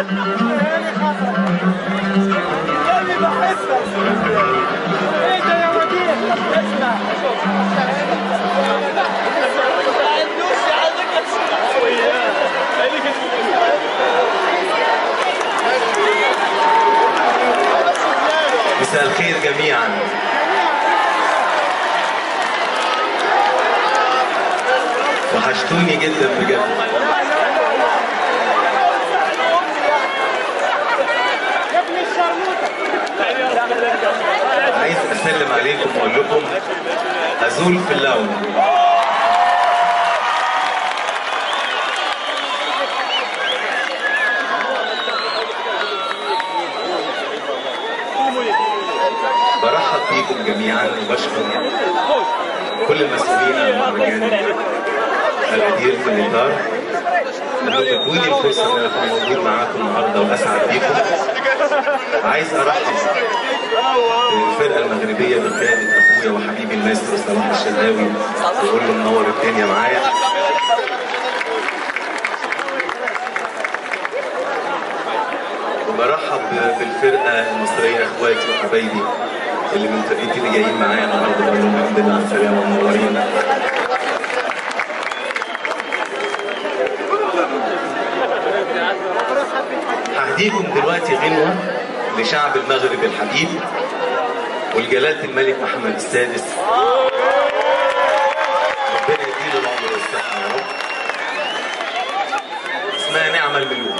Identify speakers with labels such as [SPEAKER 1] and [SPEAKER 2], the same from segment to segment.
[SPEAKER 1] مساء الخير جميعا وحشتوني جدا بجد عايز اسلم عليكم واقول لكم ازول في اللون برحب بيكم جميعا وبشكر كل المسؤولين عن المهرجان الغدير في الاطار انه ادوني الفرصه ان انا اكون موجود معاكم النهارده واسعد بيكم عايز ارحب بالفرقه المغربيه بقياده اخويا وحبيبي الماستر صلاح الشناوي واقول له منور الدنيا معايا وبرحب بالفرقه المصريه اخواتي وحبايبي اللي من فرقتي اللي جايين معايا النهارده بقول لهم الحمد لله على السلامه ومنورين ههديكم دلوقتي غنوه لشعب المغرب الحبيب ولجلاله الملك محمد السادس ربنا يديله العمر والصحه يا رب اسمها نعم الملوك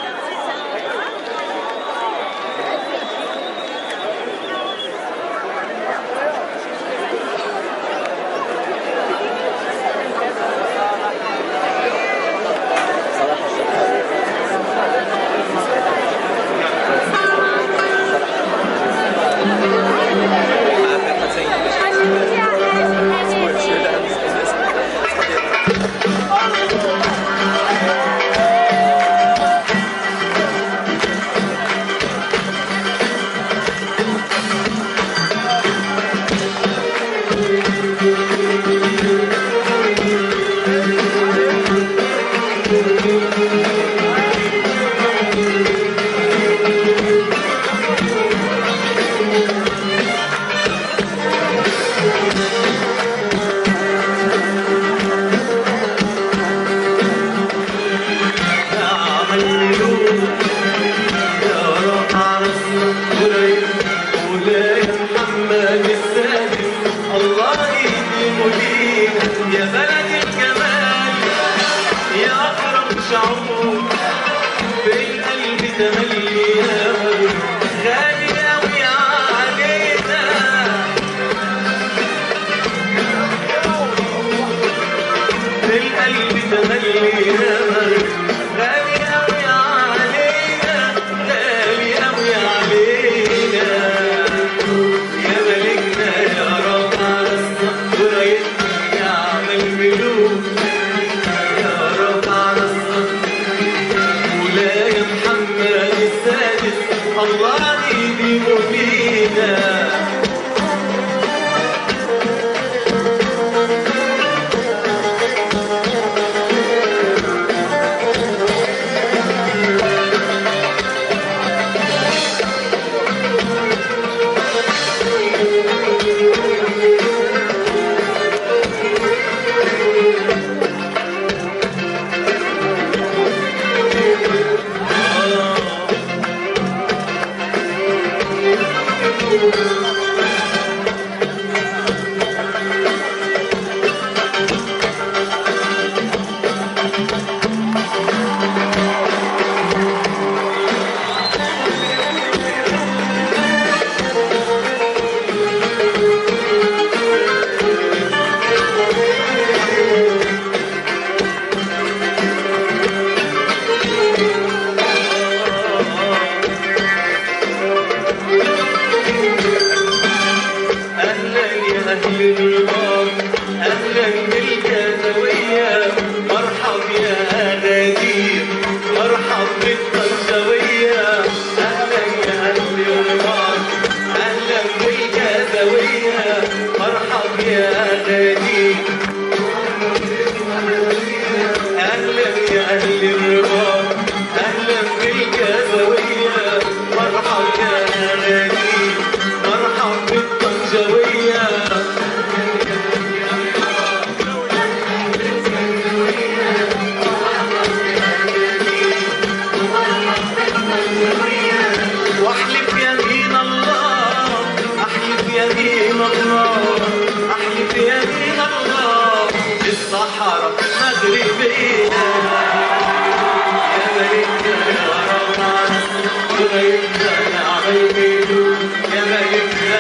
[SPEAKER 1] واحلف يمين الله احلف يمين الله احلف يمين الله الصحراء مغربية يا ملكنا يا ربنا قريبنا نعمل بيدو يا ملكنا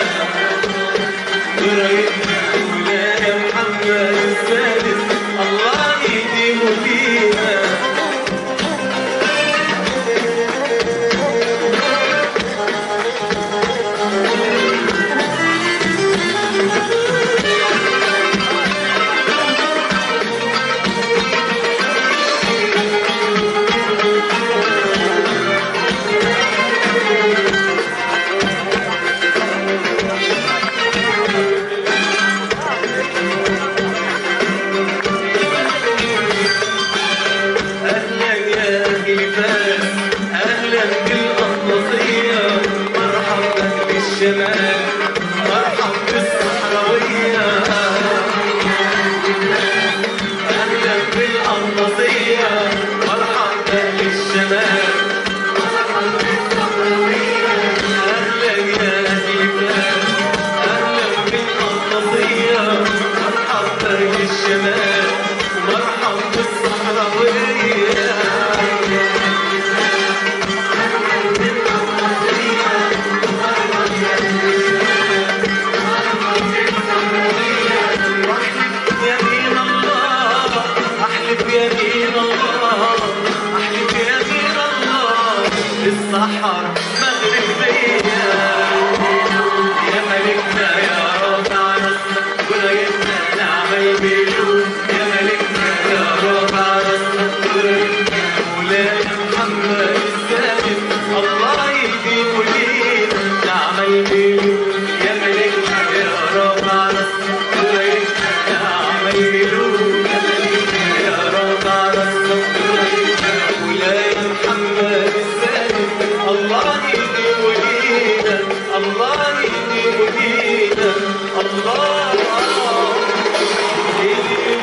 [SPEAKER 1] قريبنا مولانا محمد السادس الله يديم فينا أهلا يا أهل فاس أهلا بالأطلسية مرحبا بالشمال مرحبا بالصحراوية أهلا بالأطلسية مرحبا بالشمال أهلا يا أهل فاس أهلا بالأطلسية مرحبا بالشمال مرحبا بالصحراوية واحلف يمين الله احلف يمين الله احلف يمين الله الصحراء مغربية يا ملكنا يا ربعنا ولايتنا نعمل بيدوم يا ملكنا يا ربعنا ولايتنا مولانا محمد السادس الله يهديه لينا نعمل بيدوم يا ملكنا يا ربعنا ولايتنا نعمل بيدوم يا ملكنا يا ربعنا ولايتنا مولانا محمد السادس الله يهديه لينا الله يهديه لينا الله يهديه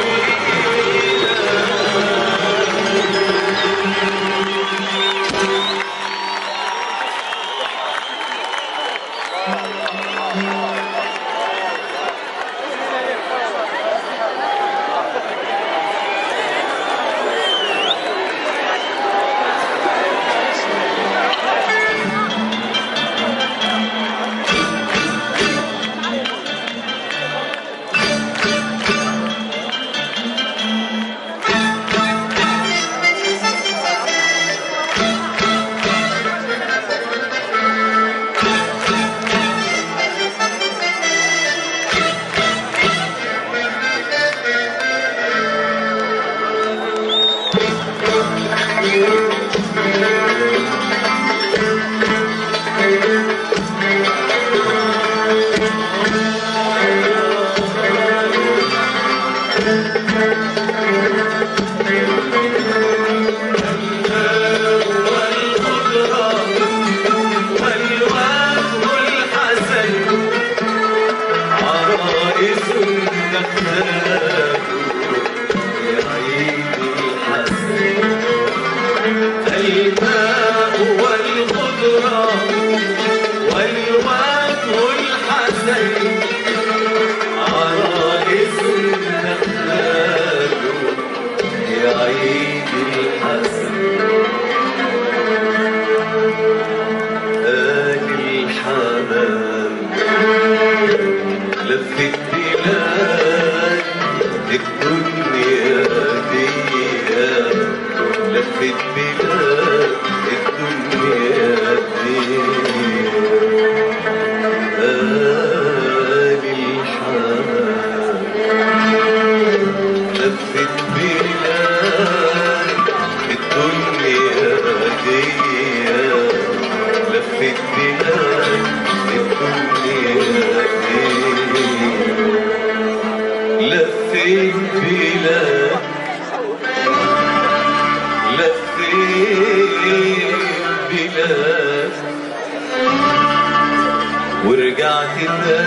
[SPEAKER 1] ورجعت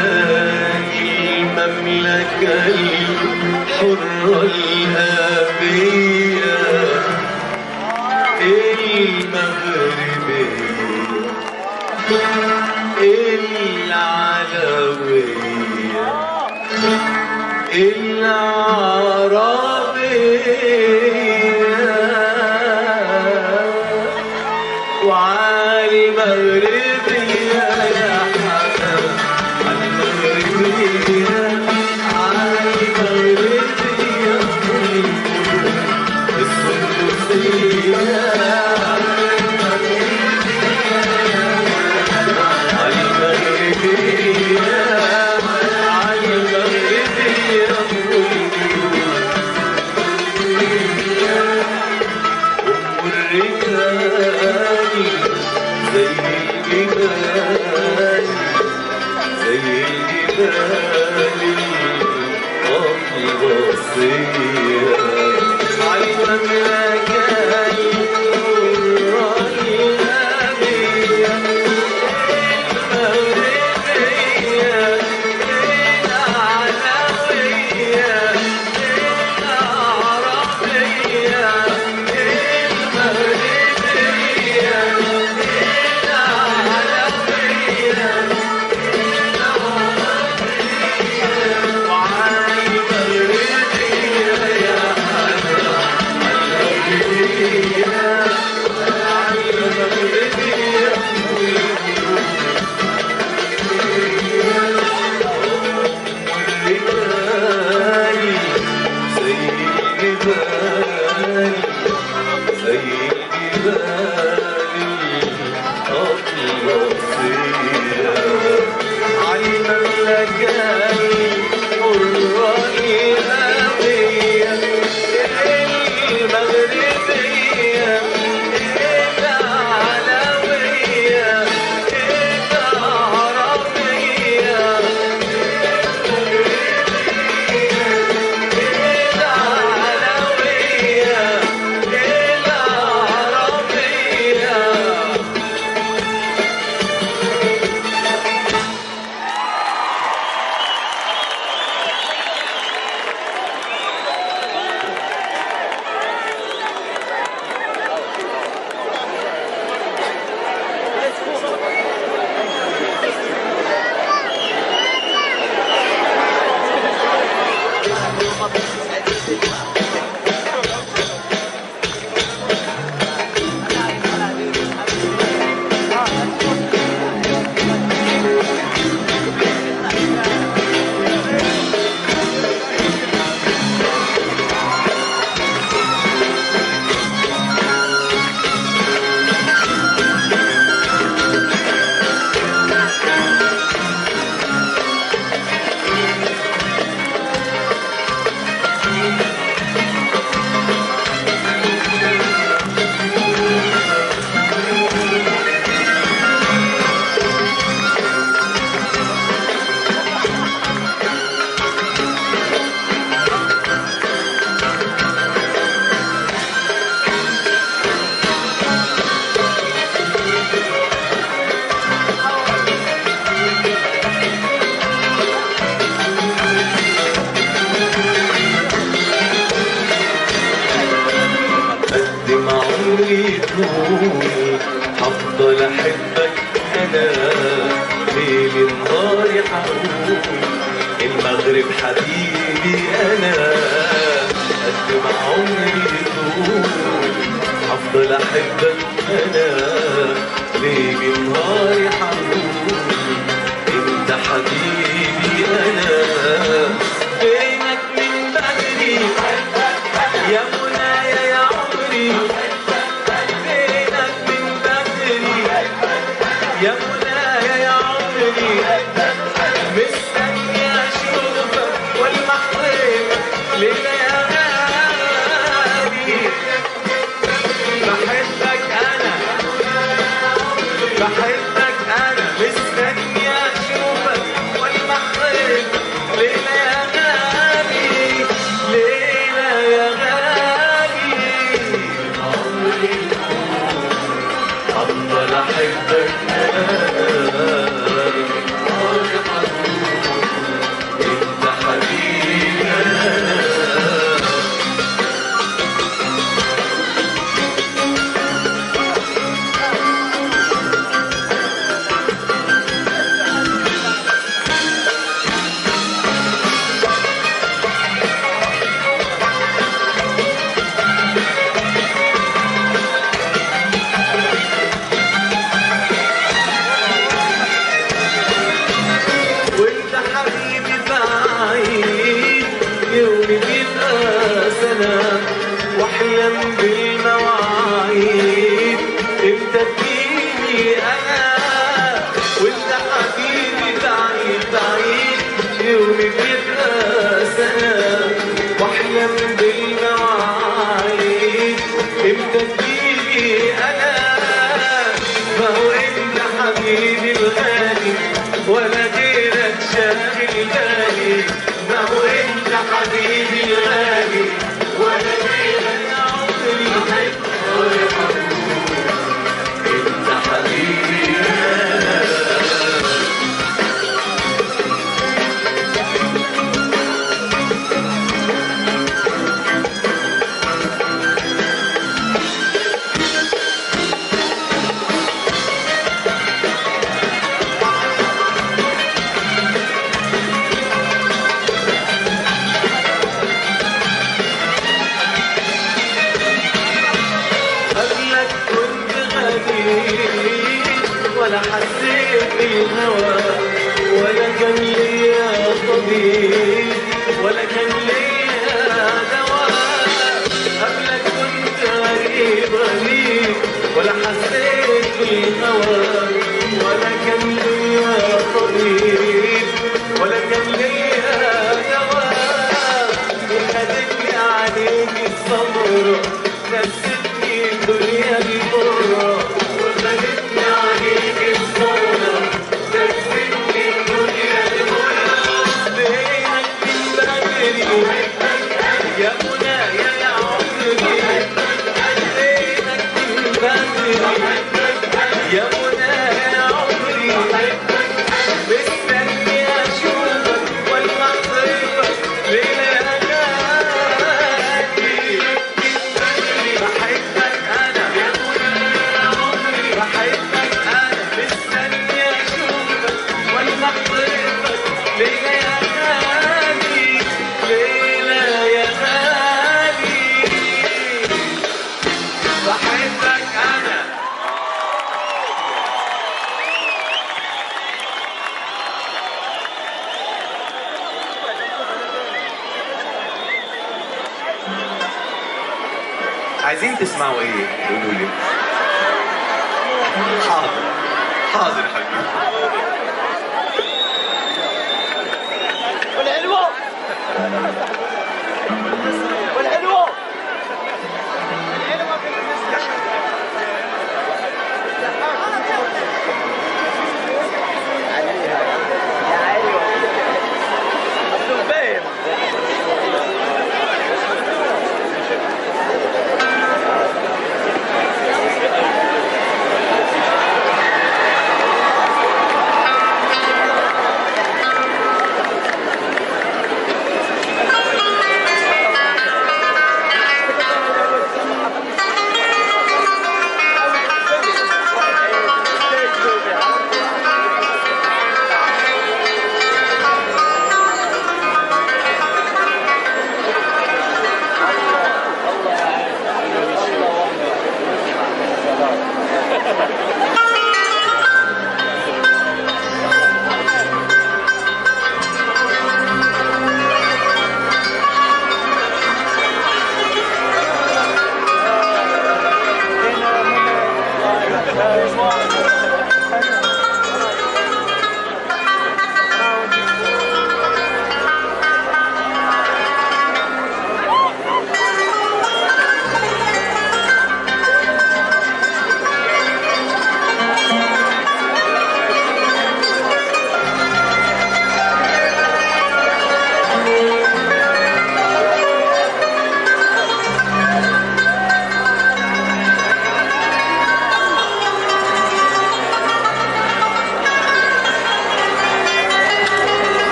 [SPEAKER 1] تاني المملكة الحرة الأبية المغربية العلوية العربية وعالي مغربية يا حسن المغربية عالي مغربية السندوسية المغربية المغربية أم الرجال زي الجبال زي الجبال الأطلسية على المملكة الرهيبية المغربية العلوية العربية المغربية العلوية وعلي مغربية يا المغربية علي مغربية والرجال زي الجبال زي الجبال الأطلسية على المملكة الرهيبية المغربية العلوية العربية العلوية العربية قد ما عمري طول هفضل احبك انا ليل نهاري حقول المغرب حبيبي انا قد ما عمري طول هفضل احبك انا ليل نهاري حقول انت حبيبي انا فينك من بدري يا منايا يا عمري فينك من بدري يا منايا يا عمري مستني اشوفك والمحرم ليلة يا غالي بحبك انا بحبك انا مستني اشوفك والمحرم ليلة يا غالي ليلة يا غالي عمري افضل احبك انا انت حبيبي انا انا وانت حبيبي بعيد بعيد يومي بيبقى سنة واحلم بالمواعيد امتى تجيلي انا ما هو انت حبيبي الغالي ولا غيرك شاغل بالي ما هو انت حبيبي الغالي ولا غيرك يا عمري انت حبيبي قبلك كنت غريب ولا حسيت بالهوى ولا كان ليا طبيب ولا كان ليا دواء قبلك كنت غريب غريب ولا حسيت بالهوى ولا كان ليا طبيب ولا كان ليا دواء وخدتني عليك الصبر نسيتني الدنيا المرة وخدتني عليك الصبر نسيتني الدنيا المرة ليلك من بدري يا منى يا يا عمري ليلك من بدري يا منى يا عمري مستني اشوفك والمحظرك ليلة غالي بحبك انا يا عمري بحبك انا مستني اشوفك والمحظرك ليلة يا غالي ليلة يا غالي بحبك انا عايزين تسمعوا ايه قولوا لي حاضر حاضر حبيبي
[SPEAKER 2] والحلوة والحلوة يا حلوة أصله باين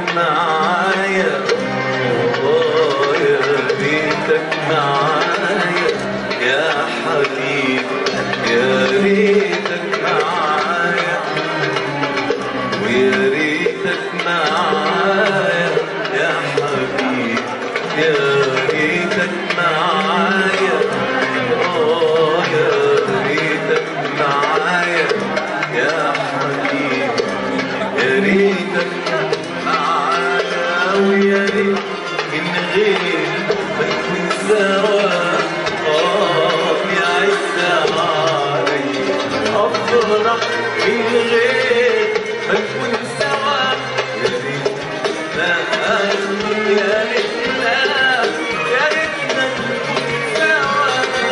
[SPEAKER 1] معايا آه يا ريتك معايا يا حبيبي يا ريتك معايا ويا ريتك معايا يا حبيبي يا ريتك معايا آه يا ريتك معايا يا حبيبي يا ريتك معايا ويا ريت من غير ما نكون سوا آه يا عز علي أفرح من غير ما نكون سوا يا ريت ما يا ريتنا يا ريتنا نكون سوا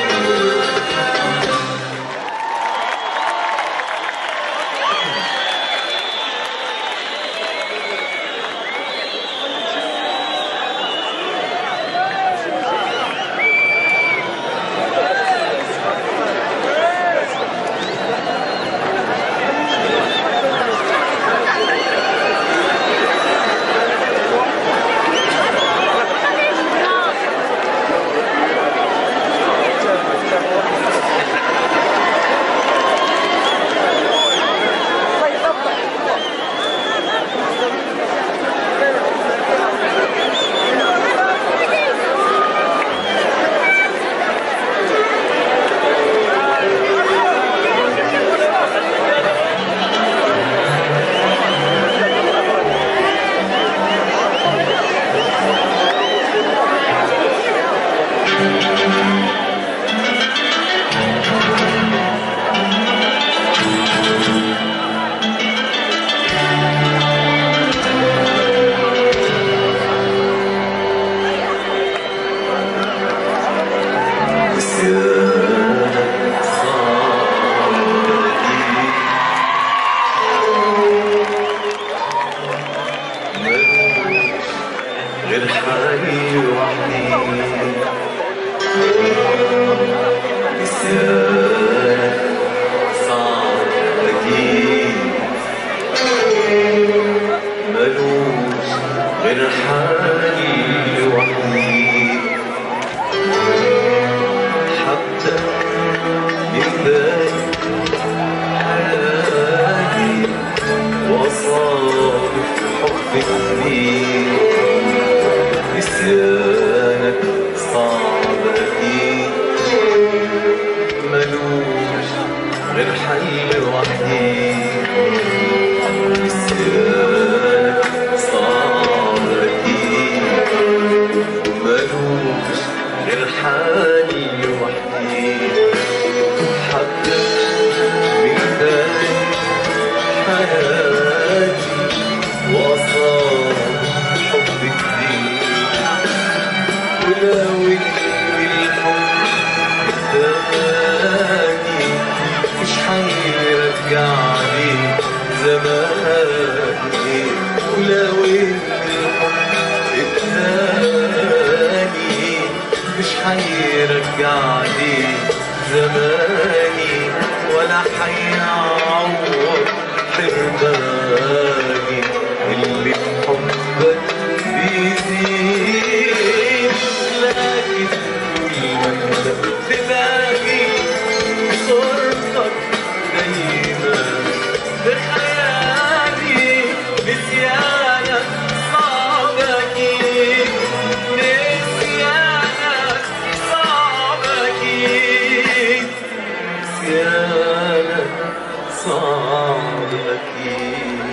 [SPEAKER 1] غير حالي وحدي نسيانك صعب أكيد ملوش غير حالي وحدي حتى مثال حياتي وصادف حبك فيه نسيانك صعب أكيد ملوش غير حل وحيد نسيانك صعب أكيد ملوش غير حل وحيد حتى مثال حياتي وصار حبك فيه ولو إن الحب الثاني مش حيرجعني زماني ولو إن الحب الثاني مش حيرجعني زماني ولا حيعوض حرماني اللي بحبك بيزيد لكن كل ما انت بباقي صورتك دايما بخيالي نسيانك صعب اكيد نسيانك صعب اكيد نسيانك صعب اكيد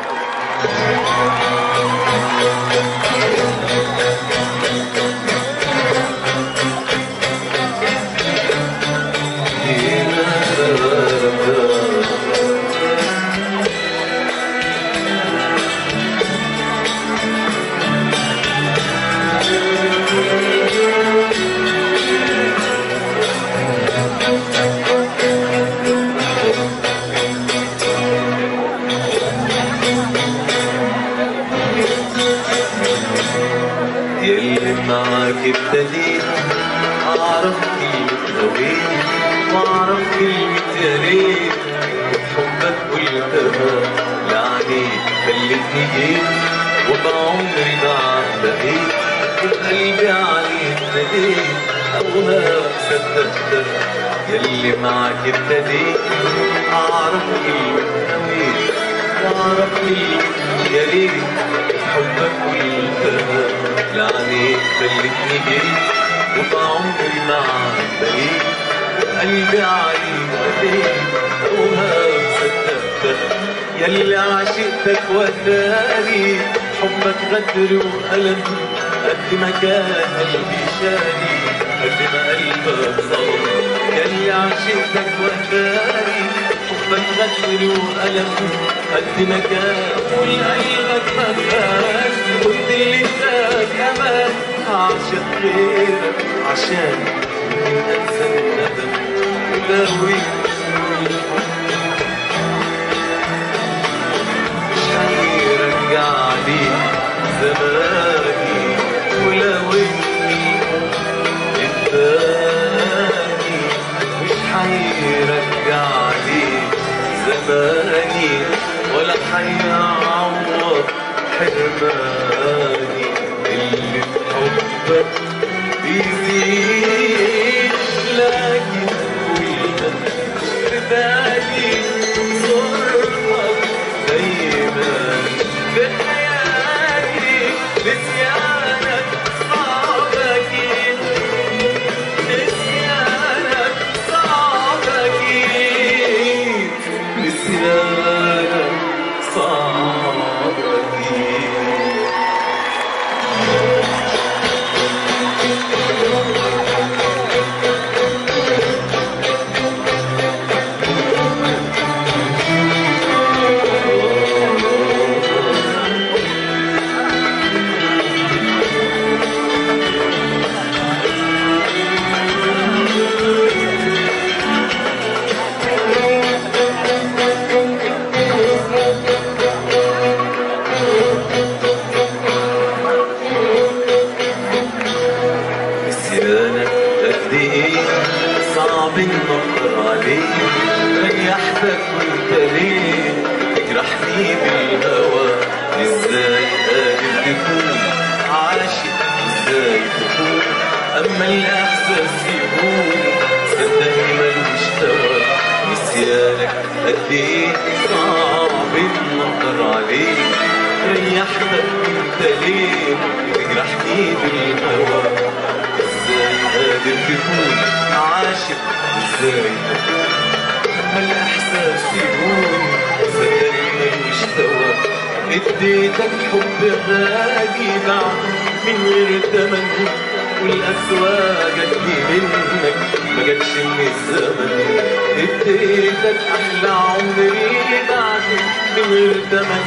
[SPEAKER 1] يلي معاك ابتديت اعرف كلمة هويت واعرف كلمة يا ريت وبحبك قلتها لعنيك خلتني جيت وبعمري ما بقيت بقلبي عليك ناديت أوهام صدقتك يلي معك ابتديت أعرف كلمة هويت وأعرف كلمة يا ريت حبك قلتها لعنيك خلتني جريت وبعمري ما بقيت قلبي عليك ناديت أوهام صدقتك يلي عشقتك وثاني حبك غدر وألم قد ما كان قلبي شاني قد ما قلبك ظلم يلي عشقتك وثاني حبك غدر وألم قد ما كان والقلبك مكان كنت اللي اداك أمان عاشق غيرك عشان أنسى الندم ولو مش هيرجع لي زماني ولو اني الثاني مش هيرجع لي زماني ولا هيعوض حرماني اللي في حبك بيزيد لكن كل ارتدادي صرفك دايما بخيالي نسيانك صعب اكيد نسيانك صعب اكيد نسيانك صعب اكيد نسيانك قد ايه صعب النظر عليك ريحتك وانت ليه تجرحني بالهوى ازاي قادر تكون عاشق ازاي تكون اما الاحساس يهون صدقني ملوش دوا نسيانك قد ايه صعب النظر عليك ريحتك وانت ليه تجرحني بالهوى ازاي قادر تكون عاشق ازاي تكون اما الاحساس يهون صدقني ملوش دوا اديتك حب غالي بعد من غير تمن والاسواق جاتني منك ما جاتش من الزمن اديتك احلى عمري بعد من غير تمن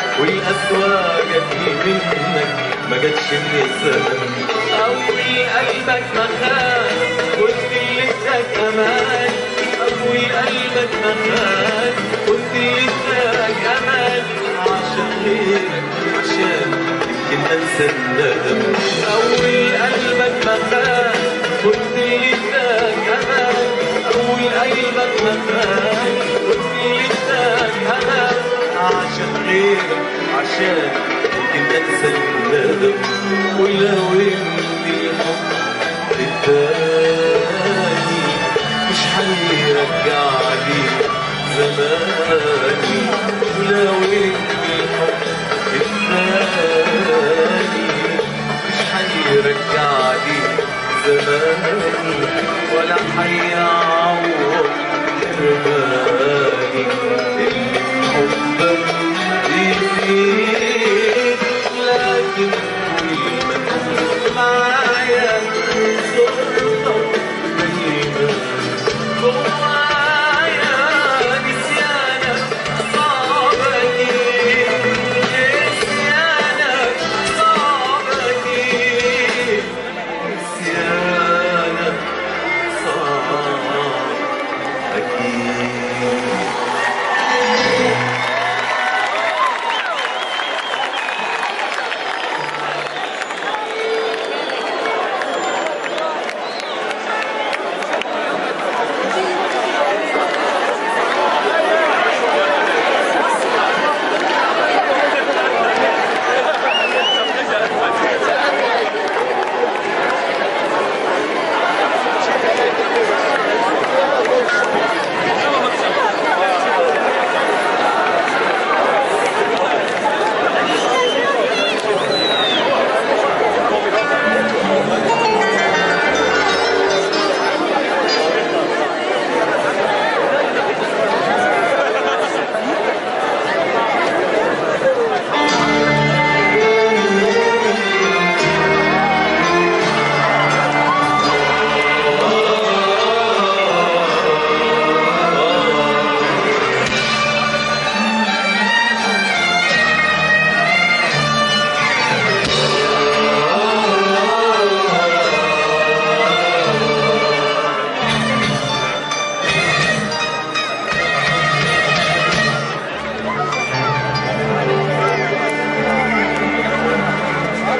[SPEAKER 1] والاسواق جاتني منك ما جاتش من الزمن قوي قلبك مكان قلت لسك امان قوي قلبك مكان قلت لسك امان عشان غيرك عشان يمكن انسى الندم قوي قلبك مكان قلت لسك امان قوي قلبك مكان قلت لسك امان عشان غيرك عشان يمكن انسى الندم ولو ان الحب التاني مش هيرجع لي زماني ولو ان الحب التاني مش هيرجع لي زماني ولا هيعوض حرماني اللي حبك يزيد لكن كل ما تكون معايا صورتك دايما جوايا نسيانك صعب أكيد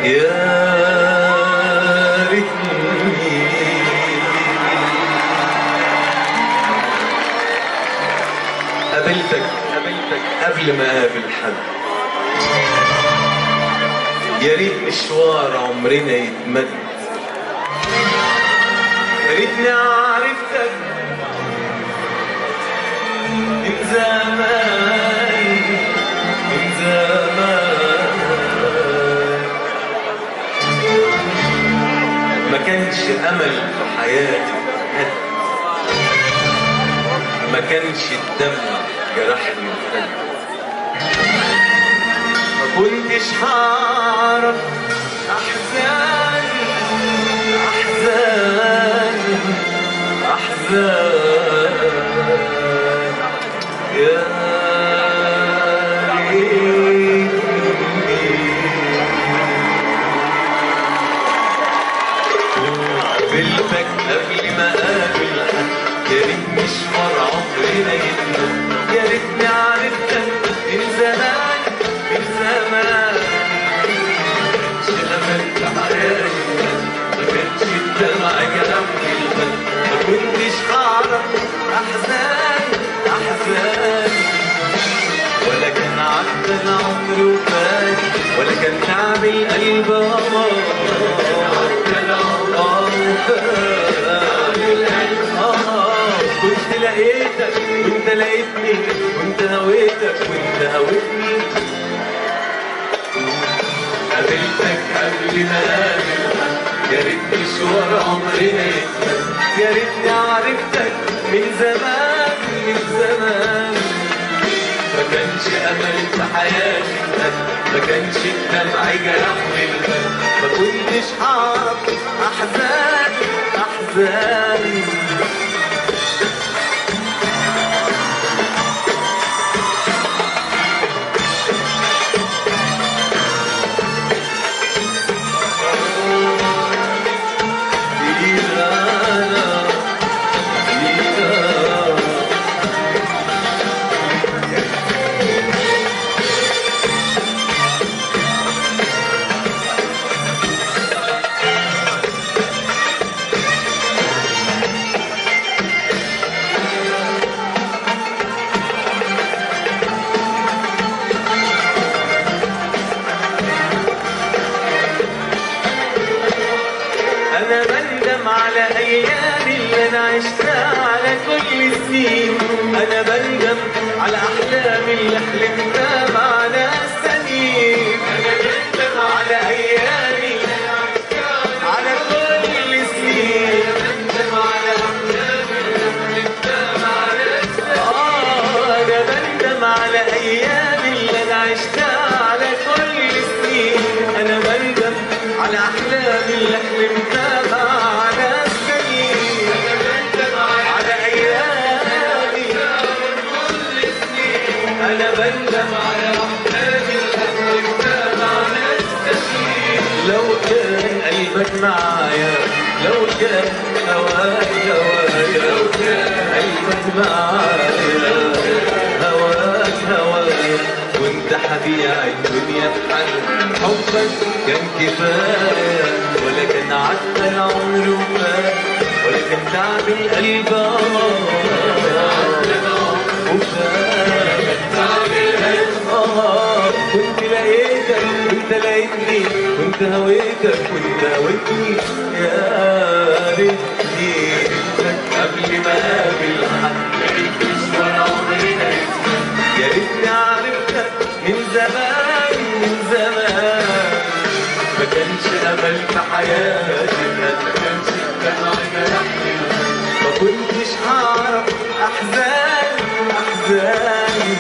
[SPEAKER 1] يا ريتني قابلتك قابلتك قبل ما اقابل حد يا ريت مشوار عمرنا يتمد يا ريتني عرفتك من زمان من زمان ما كانش امل في حياتي هد ما كانش الدم جرحني الفن ما كنتش هعرف احزان احزان احزان يا ريتني قابلتك قبل ما اقابل حد يا ريت مشوار عمرنا يتمد يا ريتني عرفتك من زمان من زمان مش امل في حياتي ما كانش الدمع جرحني البد ما كنتش هعرف احزان احزان ولا كان عدى العمر وفات ولا كان تعب القلب كنت لقيتك وانت لقيتني وانت هويتك وانت هويتني قابلتك قبل ما اقابل يا ريت مشوار عمرنا يتمد يا ريتني عرفتك من زمان من زمان ما كانش امل في حياتي ما كانش الدمع جرحني القلب ما كنتش هعرف احزان احزان إيرانا إيرانا انا بندم على ايام اللي انا عشتها على كل سنين انا بندم على احلام اللي حلمتها مع ناس تانيين انا بندم على ايام اللي انا عشتها على كل سنين بندم على احلام اللي حلمتها مع ناس آه انا بندم على ايام اللي انا عشتها على كل سنين انا بندم على احلام اللي حلمتها مع ناس تانيين انا بندم على ايامي انا بندم على احلامي اللي حلمتها مع ناس تانيين لو كان قلبك معايا لو كان هواك هوايا لو كان قلبك معايا هواك هوايا كنت هبيع الدنيا بحل حبك كان كفاية ولا كان عدى العمر وفات ولا كان تعب القلب آه كنت لقيتك كنت لقيتني كنت هويتك كنت هويتني يا ريتني قبل ما اقابل حد مشوار عمرنا يا ريتني عرفتك من زمان من زمان ما كانش امل في حياتي ما كانش الدمع جرحني ما كنتش هعرف احزان احزان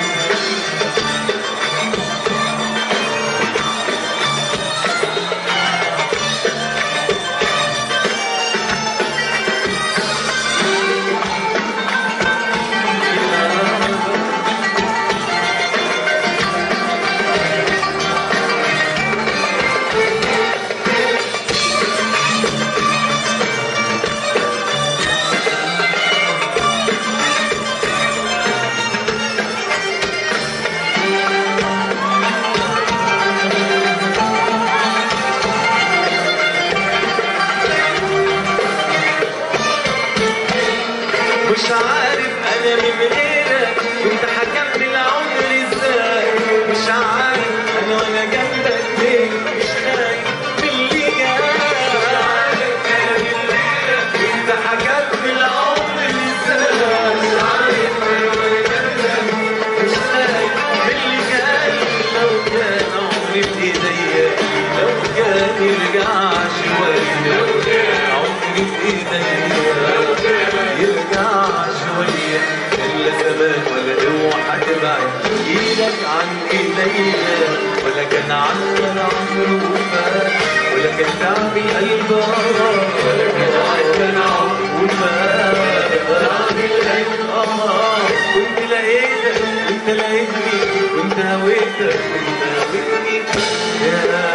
[SPEAKER 1] يرجع شوية عمري بإيديا يرجع شوية إلا زمان ولا اوعى تبعد ايدك عن ايديا ولا كان عنا عمره فات ولا كان تعبي قلبها ولا كان عنا عمره فات تعبي القلب اه كنت لقيتك وانت لقيتني وانت هويتك وانت هويتني يا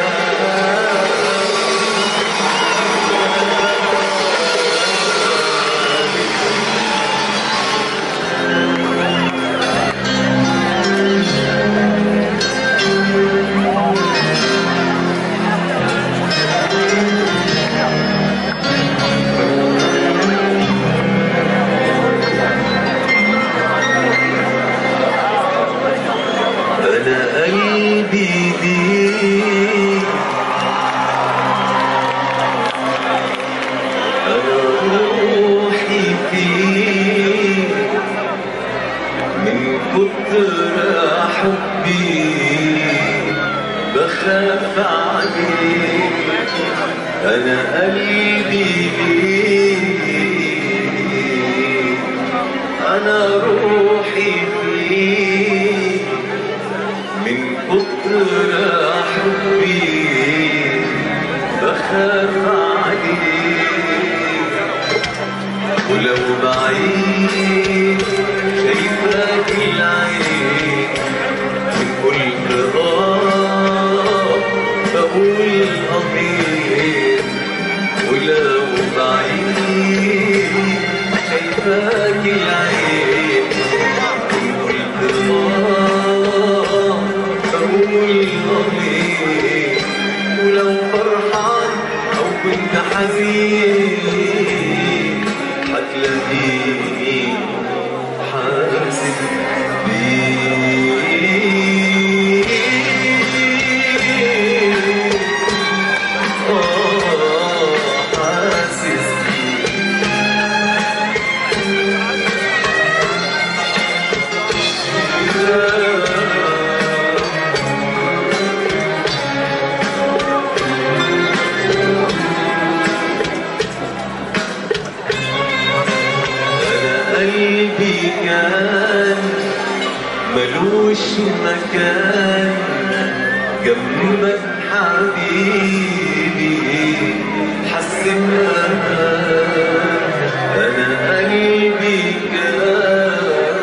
[SPEAKER 1] أنا قلبي ليك أنا روحي فيك من كتر حبي بخاف عليك أنا قلبي ليك أنا روحي فيك من كتر حبي بخاف عليك ولو بعيد شايفاك العين من قلت اه بقول امين ولو بعيد شايفاك العين من قلت اه بقول امين ولو فرحان او كنت حزين هتلاقيني حاسس بيك آه حاسس بيك أنا قلبي كان ملوش مكان جنبك حبيبي حس بأمان أنا قلبي كان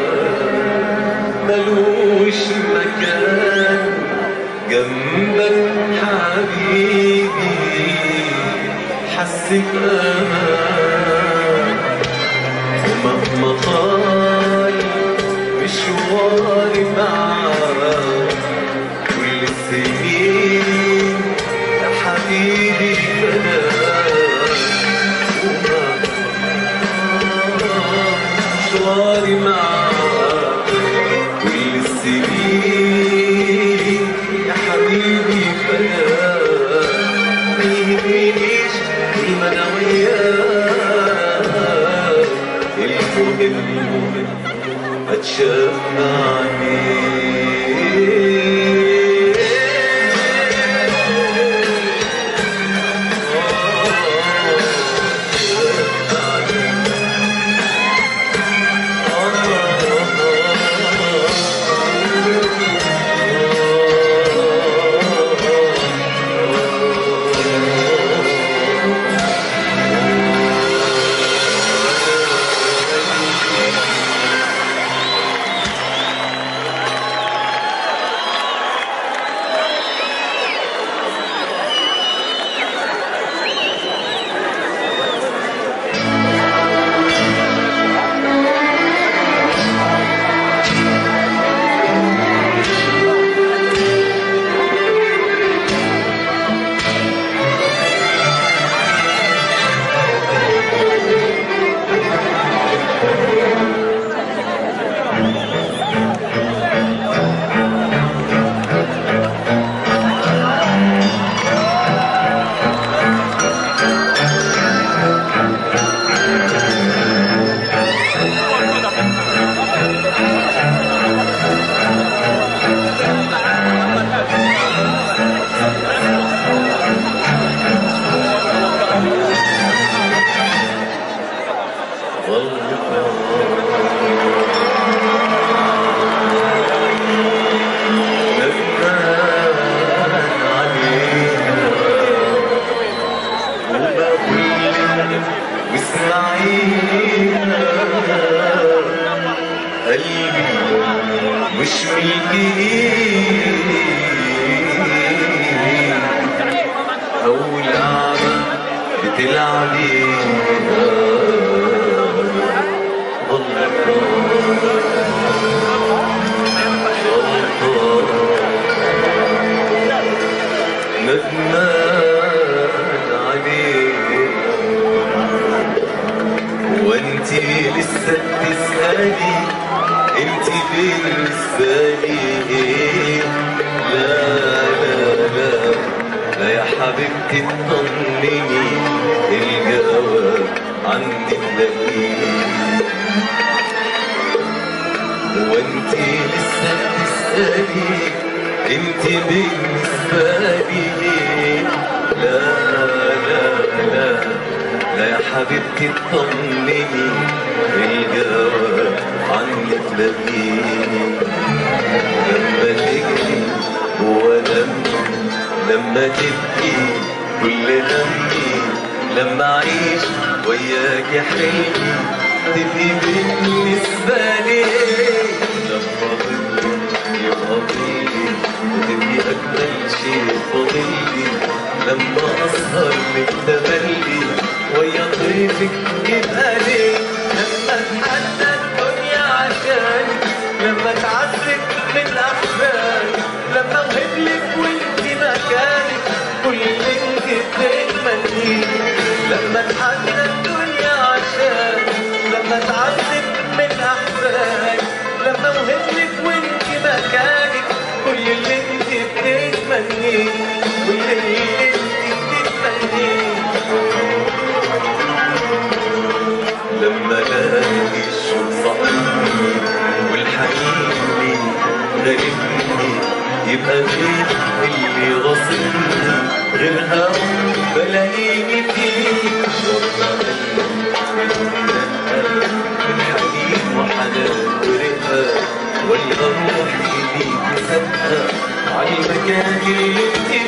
[SPEAKER 1] ملوش مكان جنبك حبيبي حس بأمان ومهما طال مشواري معاك كل السنين يا حبيبي فداك ومهما مشواري معاك كل السنين يا حبيبي فداك ما يهمنيش كل ما انا وياك المهم اتشاف تلعبي ندمان عليك وانتي لسه بتسألي انتي بالنسبة لي ايه لا لا لا لا يا حبيبتي اطمني الجواب عندي تلاقيه وانتي لسه بتسألي انتي بالنسبة لي لا لا لا لا يا حبيبتي اطمني الجواب عني تلاقيه لما تجري ولما لما تبكي كل همي لما اعيش وياك حلمي تبقي بالنسبة لي لما ضلي يبقى ضلي وتبقي أجمل شيء فاضلي لما أسهر من تملي ويا ضيفك يبقى لي لما اتحدى الدنيا عشاني لما اتعذب من أحزاني لما أوهبلك وانت مكانك كل اللي انت بتتمنيه لما اتحدى الدنيا عشاني لما اتعذب من أحزاني لما أوهبلك وانت مكانك كل اللي انت بتتمنيه كل اللي انت بتتمنيه لما الاقي الشوق صاحبني والحنين غالبني يبقى غير اللي غاصبني غير هوا بلاقيني فيه والله قلبي من حنين وحنان ورقة ولا روحي ليك سابقة على المكان اللي انت